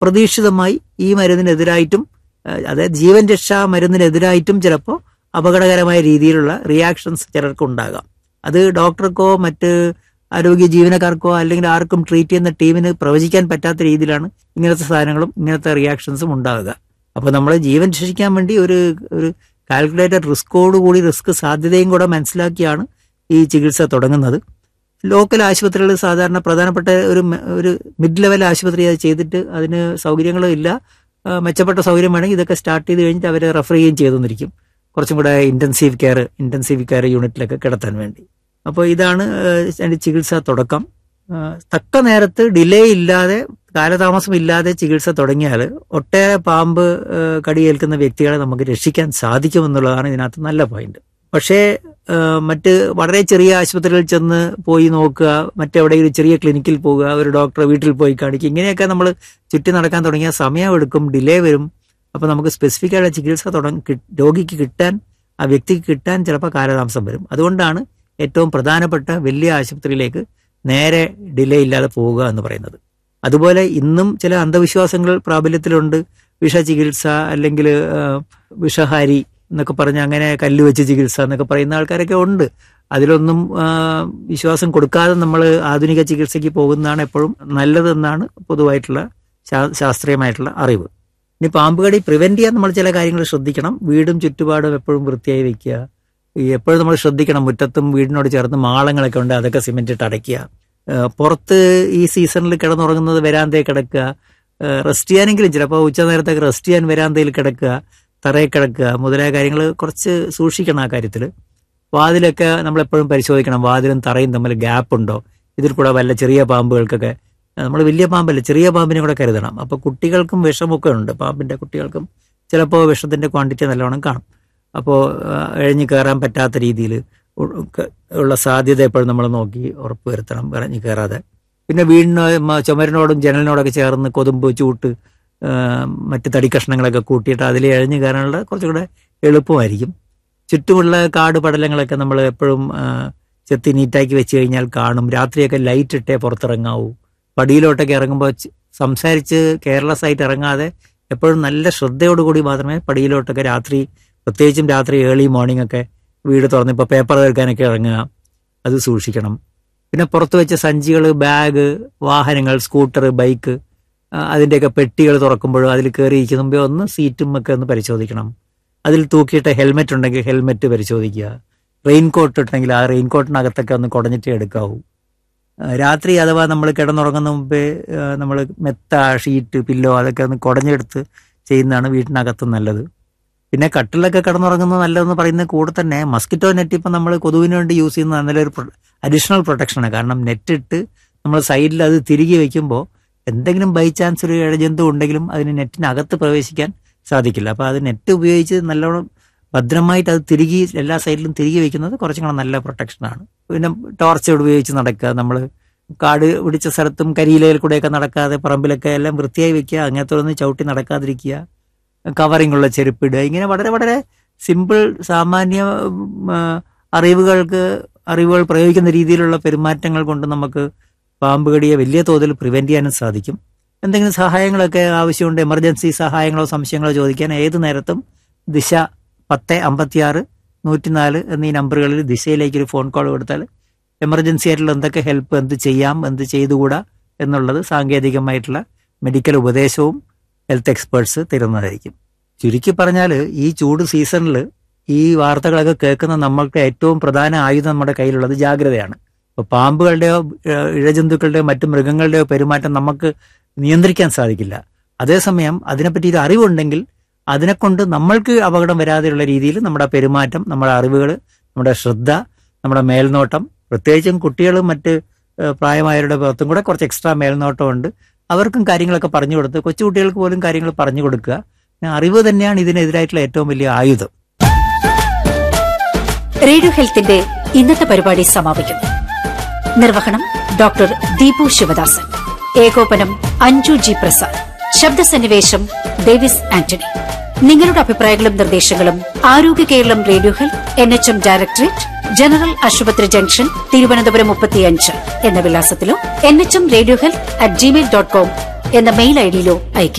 അപ്രതീക്ഷിതമായി ഈ മരുന്നിനെതിരായിട്ടും ഏഹ്, അതായത് ജീവൻ രക്ഷാ മരുന്നിനെതിരായിട്ടും ചിലപ്പോൾ അപകടകരമായ രീതിയിലുള്ള റിയാക്ഷൻസ് ചിലർക്ക് ഉണ്ടാകാം അത് ഡോക്ടർക്കോ മറ്റ് ആരോഗ്യ ജീവനക്കാർക്കോ അല്ലെങ്കിൽ ആർക്കും ട്രീറ്റ് ചെയ്യുന്ന ടീമിന് പ്രവചിക്കാൻ പറ്റാത്ത രീതിയിലാണ് ഇങ്ങനത്തെ സാധനങ്ങളും ഇങ്ങനത്തെ റിയാക്ഷൻസും ഉണ്ടാകുക അപ്പൊ നമ്മൾ ജീവൻ രക്ഷിക്കാൻ വേണ്ടി ഒരു ഒരു കാൽക്കുലേറ്റഡ് റിസ്കോട് കൂടി റിസ്ക് സാധ്യതയും കൂടെ മനസ്സിലാക്കിയാണ് ഈ ചികിത്സ തുടങ്ങുന്നത് ലോക്കൽ ആശുപത്രികൾ സാധാരണ പ്രധാനപ്പെട്ട ഒരു മെ- ഒരു മിഡ് ലെവൽ ആശുപത്രി അത് ചെയ്തിട്ട് അതിന് സൗകര്യങ്ങളും ഇല്ല ആ, മെച്ചപ്പെട്ട സൗകര്യം വേണമെങ്കിൽ ഇതൊക്കെ സ്റ്റാർട്ട് ചെയ്ത് കഴിഞ്ഞിട്ട് അവർ റെഫർ ചെയ്യുകയും ചെയ്തെന്നിരിക്കും കുറച്ചും കൂടെ ഇന്റൻസീവ് കെയർ ഇന്റൻസീവ് കെയർ യൂണിറ്റിലൊക്കെ കിടത്താൻ വേണ്ടി അപ്പോൾ ഇതാണ് ആ, അതിന്റെ ചികിത്സ തുടക്കം ആ, തക്ക നേരത്ത് ഡിലേ ഇല്ലാതെ കാലതാമസം ഇല്ലാതെ ചികിത്സ തുടങ്ങിയാൽ ഒട്ടേറെ പാമ്പ് ആ, കടിയേൽക്കുന്ന വ്യക്തികളെ നമുക്ക് രക്ഷിക്കാൻ സാധിക്കുമെന്നുള്ളതാണ് ഇതിനകത്ത് നല്ല പോയിന്റ് പക്ഷേ ആ, മറ്റ് വളരെ ചെറിയ ആശുപത്രികളിൽ ചെന്ന് പോയി നോക്കുക മറ്റെവിടെയെങ്കിലും ചെറിയ ക്ലിനിക്കിൽ പോവുക ഒരു ഡോക്ടറെ വീട്ടിൽ പോയി കാണിക്കുക ഇങ്ങനെയൊക്കെ നമ്മൾ ചുറ്റി നടക്കാൻ തുടങ്ങിയാൽ സമയമെടുക്കും ഡിലേ വരും അപ്പൊ നമുക്ക് സ്പെസിഫിക് ആയിട്ടുള്ള ചികിത്സ തുടങ്ങി കി- രോഗിക്ക് കിട്ടാൻ ആ വ്യക്തിക്ക് കിട്ടാൻ ചിലപ്പോൾ കാലതാമസം വരും അതുകൊണ്ടാണ് ഏറ്റവും പ്രധാനപ്പെട്ട വലിയ ആശുപത്രിയിലേക്ക് നേരെ ഡിലേ ഇല്ലാതെ പോവുക എന്ന് പറയുന്നത് അതുപോലെ ഇന്നും ചില അന്ധവിശ്വാസങ്ങൾ പ്രാബല്യത്തിലുണ്ട് വിഷചികിത്സ അല്ലെങ്കിൽ വിഷഹാരി എന്നൊക്കെ പറഞ്ഞ് അങ്ങനെ കല്ല് വെച്ച് ചികിത്സ എന്നൊക്കെ പറയുന്ന ആൾക്കാരൊക്കെ ഉണ്ട് അതിലൊന്നും ആ, വിശ്വാസം കൊടുക്കാതെ നമ്മൾ ആധുനിക ചികിത്സയ്ക്ക് പോകുന്നതാണ് എപ്പോഴും നല്ലതെന്നാണ് പൊതുവായിട്ടുള്ള ശാ- ശാസ്ത്രീയമായിട്ടുള്ള അറിവ് ഇനി പാമ്പ് കടി പ്രിവെന്റ് ചെയ്യാൻ നമ്മൾ ചില കാര്യങ്ങൾ ശ്രദ്ധിക്കണം വീടും ചുറ്റുപാടും എപ്പോഴും വൃത്തിയായി വെക്കുക ഈ എപ്പോഴും നമ്മൾ ശ്രദ്ധിക്കണം മുറ്റത്തും വീടിനോട് ചേർന്ന് മാളങ്ങളൊക്കെ ഉണ്ട് അതൊക്കെ സിമെന്റ് ഇട്ട് അടയ്ക്കുക ഏഹ് പുറത്ത് ഈ സീസണിൽ കിടന്നുറങ്ങുന്നത് വരാന്തയിൽ കിടക്കുക റെസ്റ്റ് ചെയ്യാനെങ്കിലും ചിലപ്പോൾ ഉച്ച നേരത്തൊക്കെ റെസ്റ്റ് ചെയ്യാൻ വരാന്തയിൽ കിടക്കുക തറയിൽ കിടക്കുക മുതലായ കാര്യങ്ങൾ കുറച്ച് സൂക്ഷിക്കണം ആ കാര്യത്തിൽ വാതിലൊക്കെ നമ്മളെപ്പോഴും പരിശോധിക്കണം വാതിലും തറയും തമ്മിൽ ഗ്യാപ്പ് ഉണ്ടോ ഇതിൽ കൂടെ വല്ല ചെറിയ പാമ്പുകൾക്കൊക്കെ നമ്മൾ വലിയ പാമ്പല്ല ചെറിയ പാമ്പിനെ കൂടെ കരുതണം അപ്പൊ കുട്ടികൾക്കും വിഷമൊക്കെ ഉണ്ട് പാമ്പിന്റെ കുട്ടികൾക്കും ചിലപ്പോൾ വിഷത്തിന്റെ ക്വാണ്ടിറ്റി നല്ലവണ്ണം കാണും അപ്പോൾ എഴഞ്ഞു കയറാൻ പറ്റാത്ത രീതിയിൽ ഉള്ള സാധ്യത എപ്പോഴും നമ്മൾ നോക്കി ഉറപ്പ് വരുത്തണം ഇറങ്ങി കയറാതെ പിന്നെ വീടിന് മ- ചുമരിനോടും ജനലിനോടൊക്കെ ചേർന്ന് കൊതുമ്പ് ചൂട്ട് ആ, മറ്റ് തടി കഷ്ണങ്ങളൊക്കെ കൂട്ടിയിട്ട് അതിൽ എഴഞ്ഞു കയറാനുള്ള കുറച്ചുകൂടെ എളുപ്പമായിരിക്കും ചുറ്റുമുള്ള കാട് പടലങ്ങളൊക്കെ നമ്മൾ എപ്പോഴും ആ, ചെത്തി നീറ്റാക്കി വെച്ച് കഴിഞ്ഞാൽ കാണും രാത്രിയൊക്കെ ലൈറ്റ് ഇട്ടേ പുറത്തിറങ്ങാവൂ പടിയിലോട്ടൊക്കെ ഇറങ്ങുമ്പോൾ ച- സംസാരിച്ച് കെയർലെസ് ആയിട്ട് ഇറങ്ങാതെ എപ്പോഴും നല്ല ശ്രദ്ധയോടുകൂടി മാത്രമേ പടിയിലോട്ടൊക്കെ രാത്രി പ്രത്യേകിച്ചും രാത്രി ഏർലി മോർണിംഗ് ഒക്കെ വീട് തുറന്ന് ഇപ്പോൾ പേപ്പർ തീർക്കാനൊക്കെ ഇറങ്ങുക അത് സൂക്ഷിക്കണം പിന്നെ പുറത്ത് വെച്ച സഞ്ചികൾ ബാഗ് വാഹനങ്ങൾ സ്കൂട്ടർ ബൈക്ക് ആ, അതിൻ്റെയൊക്കെ പെട്ടികൾ തുറക്കുമ്പോഴും അതിൽ കയറിയിരിക്കുന്ന മുമ്പേ ഒന്ന് സീറ്റും ഒക്കെ ഒന്ന് പരിശോധിക്കണം അതിൽ തൂക്കിയിട്ട ഹെൽമെറ്റ് ഉണ്ടെങ്കിൽ ഹെൽമെറ്റ് പരിശോധിക്കുക റെയിൻകോട്ട് ഇട്ടെങ്കിൽ ആ റെയിൻകോട്ടിനകത്തൊക്കെ ഒന്ന് കുടഞ്ഞിട്ടേ എടുക്കാവൂ ആ, രാത്രി അഥവാ നമ്മൾ കിടന്നുറങ്ങുന്ന മുമ്പേ നമ്മൾ മെത്ത ഷീറ്റ് പില്ലോ അതൊക്കെ ഒന്ന് കുടഞ്ഞെടുത്ത് ചെയ്യുന്നതാണ് വീട്ടിനകത്ത് നല്ലത് പിന്നെ കട്ടിലൊക്കെ കിടന്നുറങ്ങുന്നത് നല്ലതെന്ന് പറയുന്നത് കൂടെ തന്നെ മസ്കിറ്റോ നെറ്റ് ഇപ്പം നമ്മൾ കൊതുവിന് വേണ്ടി യൂസ് ചെയ്യുന്ന നല്ലൊരു അഡീഷണൽ പ്രൊട്ടക്ഷനാണ് കാരണം നെറ്റ് ഇട്ട് നമ്മൾ സൈഡിൽ അത് തിരികെ വെക്കുമ്പോൾ എന്തെങ്കിലും ബൈ ചാൻസ് ഒരു ഇഴജന്തു ഉണ്ടെങ്കിലും അതിന് നെറ്റിനകത്ത് പ്രവേശിക്കാൻ സാധിക്കില്ല അപ്പോൾ അത് നെറ്റ് ഉപയോഗിച്ച് നല്ലോണം ഭദ്രമായിട്ട് അത് തിരികെ എല്ലാ സൈഡിലും തിരികെ വെക്കുന്നത് കുറച്ചും കൂടെ നല്ല പ്രൊട്ടക്ഷനാണ് പിന്നെ ടോർച്ച് ഉപയോഗിച്ച് നടക്കുക നമ്മൾ കാട് പിടിച്ച സ്ഥലത്തും കരിയിലയിൽ കൂടെയൊക്കെ നടക്കാതെ പറമ്പിലൊക്കെ എല്ലാം വൃത്തിയായി വെക്കുക അങ്ങനത്തെ ഒന്നും ചവിട്ടി നടക്കാതിരിക്കുക കവറിംഗ് ഉള്ള ചെരുപ്പിടുക ഇങ്ങനെ വളരെ വളരെ സിമ്പിൾ സാമാന്യ ഉം, ആ, അറിവുകൾക്ക് അറിവുകൾ പ്രയോഗിക്കുന്ന രീതിയിലുള്ള പെരുമാറ്റങ്ങൾ കൊണ്ട് നമുക്ക് പാമ്പ് കടിയെ വലിയ തോതിൽ പ്രിവെന്റ് ചെയ്യാനും സാധിക്കും എന്തെങ്കിലും സഹായങ്ങളൊക്കെ ആവശ്യമുണ്ട് എമർജൻസി സഹായങ്ങളോ സംശയങ്ങളോ ചോദിക്കാൻ ഏത് നേരത്തും ദിശ പത്ത് അമ്പത്തിയാറ് നൂറ്റിനാല് എന്നീ നമ്പറുകളിൽ ദിശയിലേക്ക് ഒരു ഫോൺ കോൾ കൊടുത്താൽ എമർജൻസി ആയിട്ടുള്ള എന്തൊക്കെ ഹെൽപ്പ് എന്ത് ചെയ്യാം എന്ത് ചെയ്തുകൂടാ എന്നുള്ളത് സാങ്കേതികമായിട്ടുള്ള മെഡിക്കൽ ഉപദേശവും ഹെൽത്ത് എക്സ്പേർട്സ് തരുന്നതായിരിക്കും ചുരുക്കി പറഞ്ഞാൽ ഈ ചൂട് സീസണിൽ ഈ വാർത്തകളൊക്കെ കേൾക്കുന്ന നമ്മൾക്ക് ഏറ്റവും പ്രധാന ആയുധം നമ്മുടെ കയ്യിലുള്ളത് ജാഗ്രതയാണ് ഇപ്പൊ പാമ്പുകളുടെയോ ഏഹ്, ഇഴജന്തുക്കളുടെയോ മറ്റു മൃഗങ്ങളുടെയോ പെരുമാറ്റം നമുക്ക് നിയന്ത്രിക്കാൻ സാധിക്കില്ല അതേസമയം അതിനെപ്പറ്റി ഒരു അറിവുണ്ടെങ്കിൽ അതിനെക്കൊണ്ട് നമ്മൾക്ക് അപകടം വരാതെയുള്ള രീതിയിൽ നമ്മുടെ പെരുമാറ്റം നമ്മുടെ അറിവുകൾ നമ്മുടെ ശ്രദ്ധ നമ്മുടെ മേൽനോട്ടം പ്രത്യേകിച്ചും കുട്ടികളും മറ്റ് ഏഹ്, പ്രായമായവരുടെ പുറത്തും കൂടെ കുറച്ച് എക്സ്ട്രാ മേൽനോട്ടമുണ്ട് അവർക്കും കാര്യങ്ങളൊക്കെ പറഞ്ഞു കൊടുത്ത് കൊച്ചുകുട്ടികൾക്ക് പോലും കാര്യങ്ങൾ പറഞ്ഞു കൊടുക്കുക പിന്നെ അറിവ് തന്നെയാണ് ഇതിനെതിരായിട്ടുള്ള ഏറ്റവും വലിയ ആയുധം റേഡിയോ ഹെൽത്തിന്റെ ഇന്നത്തെ പരിപാടി സമാപിക്കുന്നു നിർവഹണം ഡോക്ടർ ദീപു ശിവദാസൻ ഏകോപനം അഞ്ജു ജി പ്രസാദ് ശബ്ദസന്നിവേശം ഡേവിസ് ആന്റണി നിങ്ങളുടെ അഭിപ്രായങ്ങളും നിർദ്ദേശങ്ങളും Arogya Keralam radio health N H M directorate general ആശുപത്രി ജംഗ്ഷൻ തിരുവനന്തപുരം മുപ്പത്തിയഞ്ച് എന്ന വിലാസത്തിലോ N H M radio health at gmail dot com എന്ന മെയിൽ ഐഡിയിലോ അയയ്ക്കുക